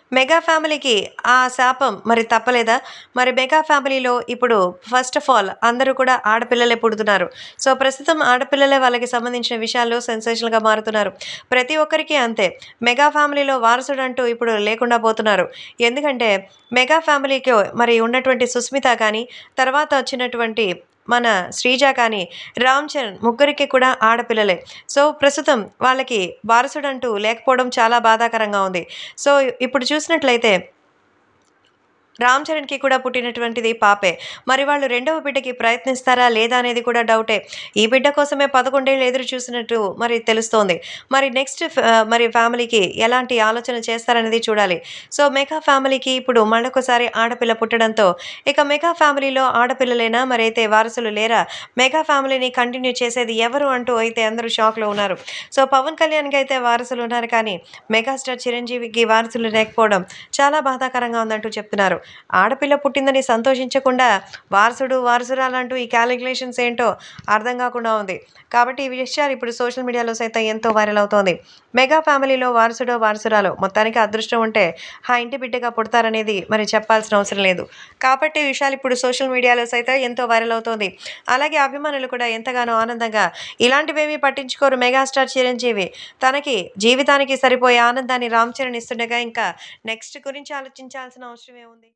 mega ఫ్యామిలీకి ఆ శాపం మరి తప్పలేదా మరి మెగా ఫ్యామిలీలో ఇప్పుడు ఫస్ట్ ఆఫ్ ఆల్ అందరూ కూడా ఆడపిల్లలే పుడుతున్నారు సో ప్రస్తుతం ఆడపిల్లలే వాళ్ళకి సంబంధించిన విషయాల్లో సెన్సేషనల్గా మారుతున్నారు ప్రతి ఒక్కరికి అంతే మెగా ఫ్యామిలీలో వారసుడు అంటూ ఇప్పుడు లేకుండా పోతున్నారు ఎందుకంటే మెగా ఫ్యామిలీకి మరి ఉన్నటువంటి సుస్మిత కానీ తర్వాత వచ్చినటువంటి మన శ్రీజ కానీ రామ్ చరణ్ ముగ్గురికి కూడా ఆడపిల్లలే సో ప్రస్తుతం వాళ్ళకి వారసుడంటూ లేకపోవడం చాలా బాధాకరంగా ఉంది సో ఇప్పుడు చూసినట్లయితే రామ్ చరణ్కి కూడా పుట్టినటువంటిది పాపే మరి వాళ్ళు రెండవ బిడ్డకి ప్రయత్నిస్తారా లేదా అనేది కూడా డౌటే ఈ బిడ్డ కోసమే పదకొండేళ్ళు ఎదురు చూసినట్టు మరి తెలుస్తోంది మరి నెక్స్ట్ మరి ఫ్యామిలీకి ఎలాంటి ఆలోచన చేస్తారనేది చూడాలి సో మెగా ఫ్యామిలీకి ఇప్పుడు మళ్ళొకసారి ఆడపిల్ల పుట్టడంతో ఇక మెగా ఫ్యామిలీలో ఆడపిల్లలేనా మరి అయితే వారసులు లేరా మెగా ఫ్యామిలీని కంటిన్యూ చేసేది ఎవరు అంటూ అయితే అందరూ షాక్లో ఉన్నారు సో పవన్ కళ్యాణ్కి అయితే వారసులు ఉన్నారు కానీ మెగాస్టార్ చిరంజీవికి వారసులు లేకపోవడం చాలా బాధాకరంగా ఉందంటూ చెప్తున్నారు ఆడపిల్ల పుట్టిందని సంతోషించకుండా వారసుడు వారసురాలంటూ ఈ క్యాలిక్యులేషన్స్ ఏంటో అర్థం కాకుండా ఉంది కాబట్టి ఈ విషయాలు ఇప్పుడు సోషల్ మీడియాలో సైతం ఎంతో వైరల్ అవుతోంది మెగా ఫ్యామిలీలో వారసుడో వారసురాలో మొత్తానికి అదృష్టం ఉంటే ఆ ఇంటి బిడ్డగా పుడతారనేది మరి చెప్పాల్సిన అవసరం లేదు కాబట్టి ఈ విషయాలు ఇప్పుడు సోషల్ మీడియాలో సైతం ఎంతో వైరల్ అవుతోంది అలాగే అభిమానులు కూడా ఎంతగానో ఆనందంగా ఇలాంటివేమీ పట్టించుకోరు మెగాస్టార్ చిరంజీవి తనకి జీవితానికి సరిపోయే ఆనందాన్ని రామ్ చరణ్ ఇస్తుండగా ఇంకా నెక్స్ట్ గురించి ఆలోచించాల్సిన అవసరం ఏముంది